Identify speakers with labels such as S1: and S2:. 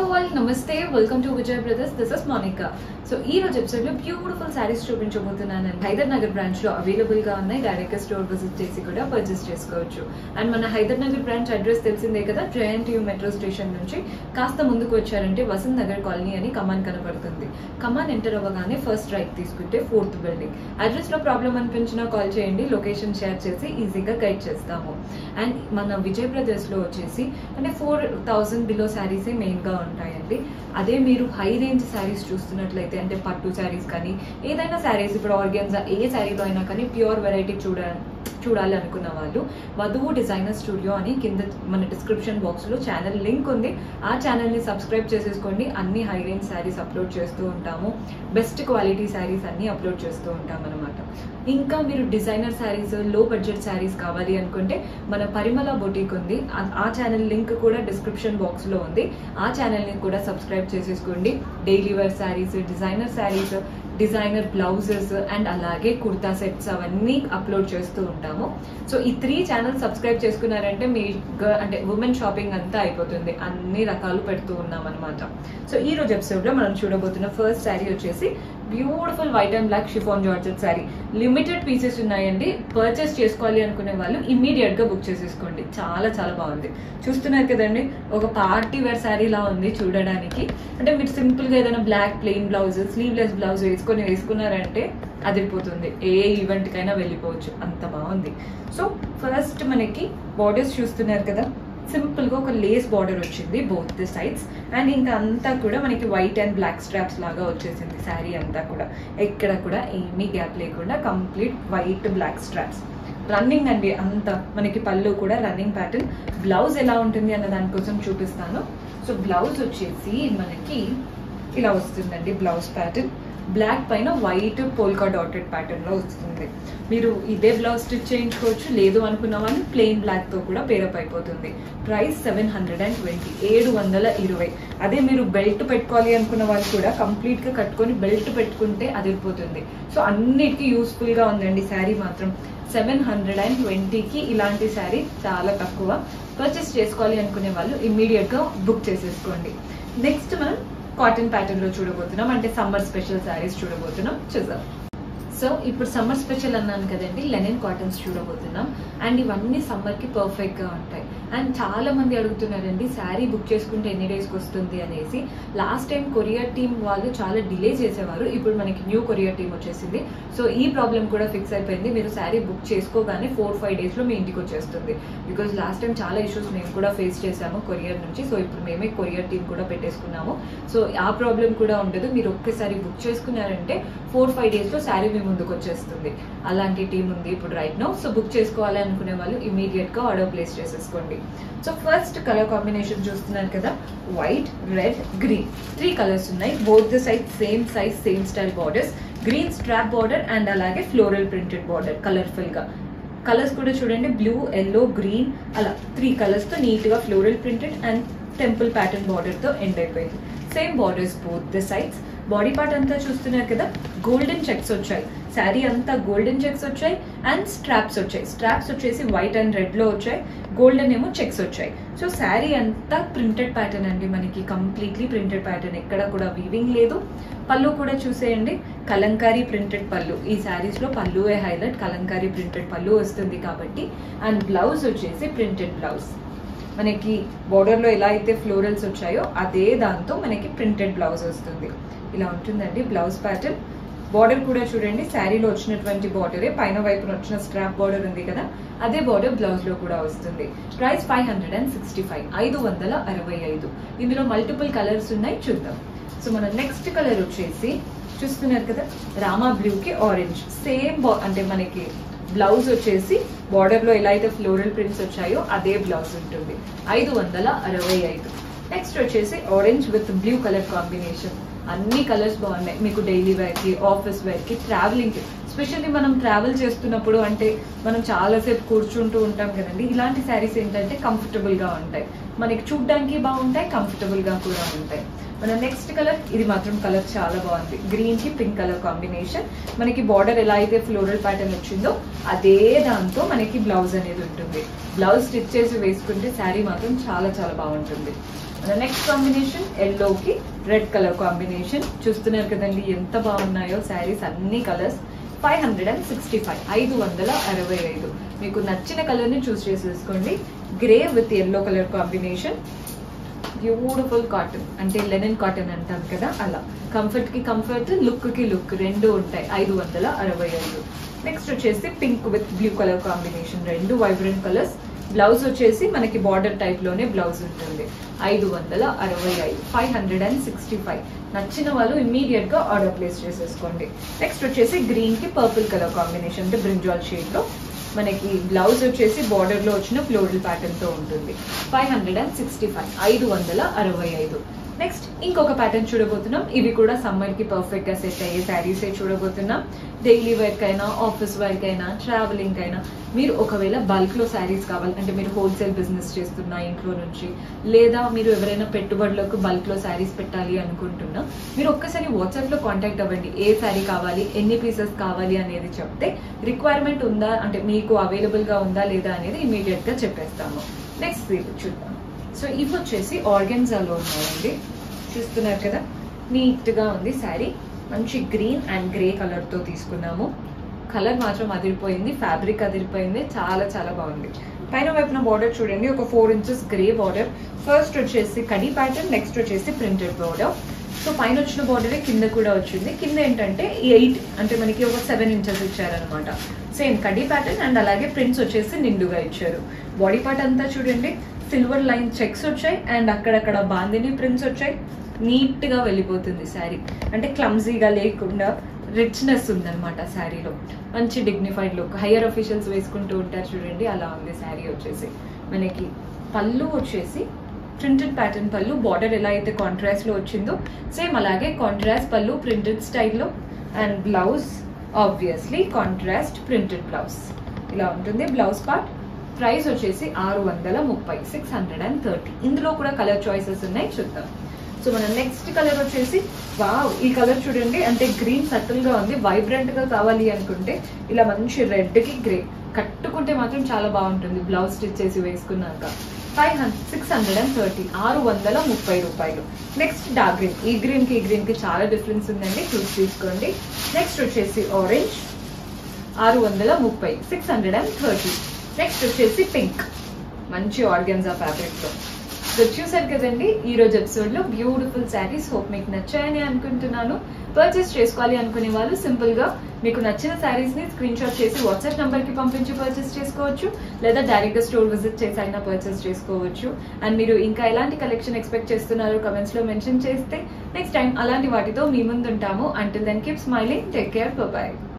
S1: all నమస్తే welcome to Vijay brothers this is Monica so ఈ రోజు ఎపిసోడ్ లో బ్యూటిఫుల్ శారీస్ చూపించబోతున్నాను హైదర్ నగర్ బ్రాంచ్ లో అవైలబుల్ గా ఉన్నాయి డైరెక్ట్ గా స్టోర్ విజిట్ చేసి కూడా పర్చేస్ చేసుకోవచ్చు అండ్ మన హైదర్ నగర్ బ్రాంచ్ అడ్రస్ తెలిసిందే కదా జయంట్ యూ మెట్రో స్టేషన్ నుంచి కాస్త ముందుకు వచ్చారంటే వసంత్ నగర్ కాలనీ అని కమాన్ కనపడుతుంది కమాన్ ఎంటర్ అవ్వగానే ఫస్ట్ రైట్ తీసుకుంటే ఫోర్త్ బిల్డింగ్ అడ్రస్ లో ప్రాబ్లం అనిపించినా కాల్ చేయండి లొకేషన్ షేర్ చేసి ఈజీగా గైడ్ చేస్తాము అండ్ మన విజయ్ బ్రదర్స్ లో వచ్చేసి అంటే ఫోర్ థౌసండ్ బిలో శారీసే మెయిన్ గా ఉంటాయండి అదే మీరు హై రేంజ్ శారీస్ చూస్తున్నట్లయితే అంటే పట్టు శారీస్ కానీ ఏదైనా శారీస్ ఇప్పుడు ఆర్గెన్జా ఏ శారీలో అయినా కానీ ప్యూర్ వెరైటీ చూడ చూడాలి అనుకున్న వాళ్ళు వధువు డిజైనర్ స్టూడియో అని కింద మన డిస్క్రిప్షన్ బాక్స్ లో ఛానల్ లింక్ ఉంది ఆ ఛానల్ ని సబ్స్క్రైబ్ చేసేసుకోండి అన్ని హై రేంజ్ శారీస్ అప్లోడ్ చేస్తూ ఉంటాము బెస్ట్ క్వాలిటీ శారీస్ అన్ని అప్లోడ్ చేస్తూ ఉంటాం అనమాట ఇంకా మీరు డిజైనర్ శారీస్ లో బడ్జెట్ శారీస్ కావాలి అనుకుంటే మన పరిమళ బొటీక్ ఉంది ఆ- ఆ ఛానల్ లింక్ కూడా డిస్క్రిప్షన్ బాక్స్ లో ఉంది ఆ ఛానల్ ని కూడా సబ్స్క్రైబ్ చేసేసుకోండి daily wear saris designer saris designer blouses and అలాగే కుర్తా సెట్స్ అవన్నీ అప్లోడ్ చేస్తూ ఉంటాము సో ఈ త్రీ ఛానల్ సబ్స్క్రైబ్ చేసుకున్నారంటే మీ గ- అంటే ఉమెన్ షాపింగ్ అంతా అయిపోతుంది అన్ని రకాలు పెడుతూ ఉన్నాం అనమాట సో ఈ రోజు ఎపిసోడ్ లో మనం చూడబోతున్న ఫస్ట్ శారీ వచ్చేసి beautiful white and black chiffon georgette sari limited pieces ఉన్నాయండి పర్చేస్ చేసుకోవాలి అనుకునే వాళ్ళు ఇమ్మీడియట్ గా బుక్ చేసేసుకోండి చాలా చాలా బాగుంది చూస్తున్నారు కదండి ఒక పార్టీ వేర్ శారీ లా ఉంది చూడడానికి అంటే మీరు సింపుల్ గా ఏదైనా black plain blouse sleeveless blouse వేసుకొని వేసుకున్నారంటే అదిరిపోతుంది ఏ ఈవెంట్ కైనా వెళ్ళిపోవచ్చు అంత బాగుంది సో ఫస్ట్ మనకి బార్డర్స్ చూస్తున్నారు కదా సింపుల్ గా ఒక లేస్ బార్డర్ వచ్చింది బోత్ ది సైడ్స్ అండ్ ఇంకా అంతా కూడా మనకి వైట్ అండ్ బ్లాక్ స్ట్రాప్స్ లాగా వచ్చేసింది శారీ అంతా కూడా ఎక్కడ కూడా ఏమీ గ్యాప్ లేకుండా complete white black straps running అండి అంతా మనకి పళ్ళు కూడా రన్నింగ్ ప్యాటర్న్ బ్లౌజ్ ఎలా ఉంటుంది అన్న దానికోసం చూపిస్తాను సో బ్లౌజ్ వచ్చేసి మనకి ఇలా వస్తుందండి బ్లౌజ్ ప్యాటర్న్ బ్లాక్ పైన వైట్ పోల్కా డాటెడ్ ప్యాటర్న్ లో వస్తుంది మీరు ఇదే బ్లౌజ్ స్టిచ్ చేయించుకోవచ్చు లేదు అనుకున్న వాళ్ళు ప్లెయిన్ బ్లాక్ తో కూడా పేరప్ అయిపోతుంది price seven hundred and twenty ఏడు వందల ఇరవై అదే మీరు బెల్ట్ పెట్టుకోవాలి అనుకున్న వాళ్ళు కూడా కంప్లీట్ గా కట్టుకొని బెల్ట్ పెట్టుకుంటే అదిరిపోతుంది సో అన్నిటికీ యూస్ఫుల్ గా ఉందండి శారీ మాత్రం సెవెన్ హండ్రెడ్ అండ్ ట్వంటీకి ఇలాంటి శారీ చాలా తక్కువ పర్చేస్ చేసుకోవాలి అనుకునే వాళ్ళు ఇమ్మీడియట్ గా బుక్ చేసేసుకోండి నెక్స్ట్ మనం కాటన్ ప్యాటర్న్ లో చూడబోతున్నాం అంటే సమ్మర్ స్పెషల్ శారీస్ చూడబోతున్నాం చూద్దాం సో ఇప్పుడు సమ్మర్ స్పెషల్ అన్నాను కదండి లెనిన్ కాటన్స్ చూడబోతున్నాం అండ్ ఇవన్నీ సమ్మర్ కి పర్ఫెక్ట్ గా ఉంటాయి అండ్ చాలా మంది అడుగుతున్నారండి శారీ బుక్ చేసుకుంటే ఎన్ని డేస్ కి వస్తుంది అనేసి లాస్ట్ టైం కొరియర్ టీం వాళ్ళు చాలా డిలే చేసేవారు ఇప్పుడు మనకి న్యూ కొరియర్ టీం వచ్చేసింది సో ఈ ప్రాబ్లం కూడా ఫిక్స్ అయిపోయింది మీరు శారీ బుక్ చేసుకోగానే ఫోర్ ఫైవ్ డేస్ లో మీ ఇంటికి వచ్చేస్తుంది బికాజ్ లాస్ట్ టైం చాలా ఇష్యూస్ మేము కూడా ఫేస్ చేసాము కొరియర్ నుంచి సో ఇప్పుడు మేమే కొరియర్ టీం కూడా పెట్టేసుకున్నాము సో ఆ ప్రాబ్లం కూడా ఉండదు మీరు ఒక్కసారి బుక్ చేసుకున్నారంటే ఫోర్ ఫైవ్ డేస్ లో శారీ మీ ముందుకు వచ్చేస్తుంది అలాంటి టీం ఉంది ఇప్పుడు రైట్ నో సో బుక్ చేసుకోవాలి అనుకునే వాళ్ళు ఇమీడియట్ గా ఆర్డర్ ప్లేస్ చేసేసుకోండి సో ఫస్ట్ కలర్ కాంబినేషన్ చూస్తున్నారు కదా white red green three colours ఉన్నాయి both the size same size same style borders green strap border and అలాగే ఫ్లోరల్ ప్రింటెడ్ బార్డర్ కలర్ఫుల్ గా కలర్స్ కూడా చూడండి బ్లూ ఎల్లో గ్రీన్ అలా three colours తో neat గా floral printed and temple pattern border తో end అయిపోయింది same borders both the sides body part అంతా చూస్తున్నారు కదా గోల్డెన్ చెక్స్ వచ్చాయి శారీ అంతా గోల్డెన్ చెక్స్ వచ్చాయి అండ్ స్ట్రాప్స్ వచ్చాయి స్ట్రాప్స్ వచ్చేసి వైట్ అండ్ రెడ్ లో వచ్చాయి గోల్డెన్ ఏమో చెక్స్ వచ్చాయి సో శారీ అంతా ప్రింటెడ్ ప్యాటర్న్ అండి మనకి కంప్లీట్లీ ప్రింటెడ్ ప్యాటర్న్ ఎక్కడ కూడా వీవింగ్ లేదు పళ్ళు కూడా చూసేయండి కలంకారీ ప్రింటెడ్ పళ్ళు ఈ శారీస్ లో పళ్ళువే హైలైట్ కలంకారీ ప్రింటెడ్ పళ్ళు వస్తుంది కాబట్టి అండ్ బ్లౌజ్ వచ్చేసి ప్రింటెడ్ బ్లౌజ్ మనకి border లో ఎలా అయితే ఫ్లోరల్స్ వచ్చాయో అదే దాంతో మనకి ప్రింటెడ్ బ్లౌజ్ వస్తుంది ఇలా ఉంటుందండి బ్లౌజ్ ప్యాటర్న్ బార్డర్ కూడా చూడండి శారీలో వచ్చినటువంటి బార్డరే పైన వైపున వచ్చిన స్ట్రాప్ బార్డర్ ఉంది కదా అదే బార్డర్ బ్లౌజ్ లో కూడా వస్తుంది price five hundred and sixty five ఐదు వందల అరవై ఐదు ఇందులో మల్టిపుల్ కలర్స్ ఉన్నాయి చూద్దాం సో మన నెక్స్ట్ కలర్ వచ్చేసి చూస్తున్నారు కదా రామా బ్లూ కి ఆరెంజ్ సేమ్ అంటే మనకి బ్లౌజ్ వచ్చేసి బార్డర్ లో ఎలా అయితే ఫ్లోరల్ ప్రింట్స్ వచ్చాయో అదే బ్లౌజ్ ఉంటుంది ఐదు వందల అరవై ఐదు నెక్స్ట్ వచ్చేసి orange with blue colour combination అన్ని కలర్స్ బాగున్నాయి మీకు డైలీ వేర్ కి ఆఫీస్ వేర్ కి ట్రావెలింగ్ కి స్పెషల్లీ మనం ట్రావెల్ చేస్తున్నప్పుడు అంటే మనం చాలాసేపు కూర్చుంటూ ఉంటాం కదండి ఇలాంటి శారీస్ ఏంటంటే కంఫర్టబుల్ గా ఉంటాయి మనకి చూడడానికి బాగుంటాయి కంఫర్టబుల్ గా కూడా ఉంటాయి మన నెక్స్ట్ కలర్ ఇది మాత్రం కలర్ చాలా బాగుంది గ్రీన్ కి పింక్ కలర్ కాంబినేషన్ మనకి బార్డర్ ఎలా అయితే ఫ్లోరల్ ప్యాటర్న్ వచ్చిందో అదే దాంతో మనకి బ్లౌజ్ అనేది ఉంటుంది బ్లౌజ్ స్టిచ్ చేసి వేసుకుంటే శారీ మాత్రం చాలా చాలా బాగుంటుంది నెక్స్ట్ కాంబినేషన్ ఎల్లోకి రెడ్ కలర్ కాంబినేషన్ చూస్తున్నారు కదండి ఎంత బాగున్నాయో శారీస్ అన్ని colours five hundred and sixty five ఐదు వందల అరవై ఐదు మీకు నచ్చిన కలర్ ని చూస్ చేసేసుకోండి grey with yellow colour combination beautiful cotton అంటే లెనిన్ కాటన్ అంటాం కదా అలా కంఫర్ట్ కి కంఫర్ట్ లుక్ కి లుక్ రెండు ఉంటాయి ఐదు వందల అరవై ఐదు నెక్స్ట్ వచ్చేసి pink with blue colour combination రెండు వైబ్రెంట్ కలర్స్ బ్లౌజ్ వచ్చేసి మనకి బార్డర్ టైప్ లోనే బ్లౌజ్ ఉంటుంది ఐదు వందల అరవై ఐదు five hundred and sixty five నచ్చిన వాళ్ళు ఇమ్మీడియట్ గా ఆర్డర్ ప్లేస్ చేసేసుకోండి నెక్స్ట్ వచ్చేసి గ్రీన్ కి పర్పుల్ కలర్ కాంబినేషన్ అంటే బ్రింజాల్ షేడ్ లో మనకి బ్లౌజ్ వచ్చేసి బార్డర్ లో వచ్చిన ఫ్లోరల్ ప్యాటర్న్ తో ఉంటుంది five hundred and sixty five ఐదు వందల అరవై ఐదు నెక్స్ట్ ఇంకొక ప్యాటర్న్ చూడబోతున్నాం ఇవి కూడా సమ్మర్ కి పర్ఫెక్ట్ గా సెట్ అయ్యే శారీస్ చూడబోతున్నాం డైలీ వేర్ కైనా ఆఫీస్ వేర్ కైనా ట్రావెలింగ్ కైనా మీరు ఒకవేళ బల్క్ లో శారీస్ కావాలి అంటే మీరు హోల్సేల్ బిజినెస్ చేస్తున్నా ఇంట్లో నుంచి లేదా మీరు ఎవరైనా పెట్టుబడులకు బల్క్ లో శారీస్ పెట్టాలి అనుకుంటున్నా మీరు ఒక్కసారి వాట్సాప్ లో కాంటాక్ట్ అవ్వండి ఏ శారీ కావాలి ఎన్ని పీసెస్ కావాలి అనేది చెప్తే రిక్వైర్మెంట్ ఉందా అంటే మీకు అవైలబుల్ గా ఉందా లేదా అనేది ఇమీడియట్ గా చెప్పేస్తాము నెక్స్ట్ చూద్దాం సో ఇవి వచ్చేసి ఆర్గెన్జాలో ఉన్నాయండి చూస్తున్నారు కదా నీట్ గా ఉంది శారీ మంచి గ్రీన్ అండ్ గ్రే కలర్ తో తీసుకున్నాము కలర్ మాత్రం అదిరిపోయింది ఫ్యాబ్రిక్ అదిరిపోయింది చాలా చాలా బాగుంది పైన వైపున బార్డర్ చూడండి ఒక four inches grey border first వచ్చేసి కడి ప్యాటర్న్ నెక్స్ట్ వచ్చేసి ప్రింటెడ్ బార్డర్ సో పైన వచ్చిన బార్డర్ కింద కూడా వచ్చింది కింద ఏంటంటే ఎయిట్ అంటే మనకి ఒక సెవెన్ ఇంచెస్ ఇచ్చారనమాట సేమ్ కడి ప్యాటర్న్ అండ్ అలాగే ప్రింట్స్ వచ్చేసి నిండుగా ఇచ్చారు బాడీ పార్ట్ అంతా చూడండి సిల్వర్ లైన్ చెక్స్ వచ్చాయి అండ్ అక్కడక్కడ బాందిని ప్రింట్స్ వచ్చాయి నీట్ గా వెళ్ళిపోతుంది శారీ అంటే క్లమ్జీగా లేకుండా రిచ్నెస్ ఉందన్నమాట శారీలో మంచి డిగ్నిఫైడ్ లుక్ హయ్యర్ అఫీషియల్స్ వేసుకుంటూ ఉంటారు చూడండి అలా ఉంది శారీ వచ్చేసి మనకి పళ్ళు వచ్చేసి ప్రింటెడ్ ప్యాటర్న్ పళ్ళు బార్డర్ ఎలా అయితే కాంట్రాస్ట్ లో వచ్చిందో సేమ్ అలాగే కాంట్రాస్ట్ పళ్ళు ప్రింటెడ్ స్టైల్లో and blouse obviously contrast printed blouse ఇలా ఉంటుంది బ్లౌజ్ పార్ట్ ప్రైస్ వచ్చేసి ఆరు వందల ముప్పై సిక్స్ హండ్రెడ్ అండ్ థర్టీ ఇందులో కూడా కలర్ చాయిసెస్ ఉన్నాయి చూద్దాం సో మన నెక్స్ట్ కలర్ వచ్చేసి వావ్ ఈ కలర్ చూడండి అంటే గ్రీన్ సటిల్ గా ఉంది వైబ్రెంట్ గా కావాలి అనుకుంటే ఇలా మంచి రెడ్ కి గ్రే కట్టుకుంటే మాత్రం చాలా బాగుంటుంది బ్లౌజ్ స్టిచ్ చేసి వేసుకున్నాక five hundred six hundred and thirty ఆరు వందల ముప్పై రూపాయలు నెక్స్ట్ డార్క్ గ్రీన్ ఈ గ్రీన్ కి ఈ గ్రీన్ కి చాలా డిఫరెన్స్ ఉందండి చూసి తీసుకోండి నెక్స్ట్ వచ్చేసి ఆరెంజ్ ఆరు వందల ముప్పై six hundred and thirty next వచ్చేసి పింక్ మంచి ఆర్గన్జా ఫ్యాబ్రిక్ లో సో చూసారు కదండి ఈ రోజు ఎపిసోడ్ లో బ్యూటిఫుల్ శారీస్ హోప్ మీకు నచ్చాయని అనుకుంటున్నాను పర్చేస్ చేసుకోవాలి అనుకునే వాళ్ళు సింపుల్ గా మీకు నచ్చిన శారీస్ ని స్క్రీన్ షాట్ చేసి వాట్సాప్ నంబర్ కి పంపించి పర్చేస్ చేసుకోవచ్చు లేదా డైరెక్ట్ గా స్టోర్ విజిట్ చేసి అయినా పర్చేస్ చేసుకోవచ్చు అండ్ మీరు ఇంకా ఎలాంటి కలెక్షన్ ఎక్స్పెక్ట్ చేస్తున్నారో కమెంట్స్ లో మెన్షన్ చేస్తే నెక్స్ట్ టైం అలాంటి వాటితో మీ ముందు ఉంటాము until then keep smiling take care bye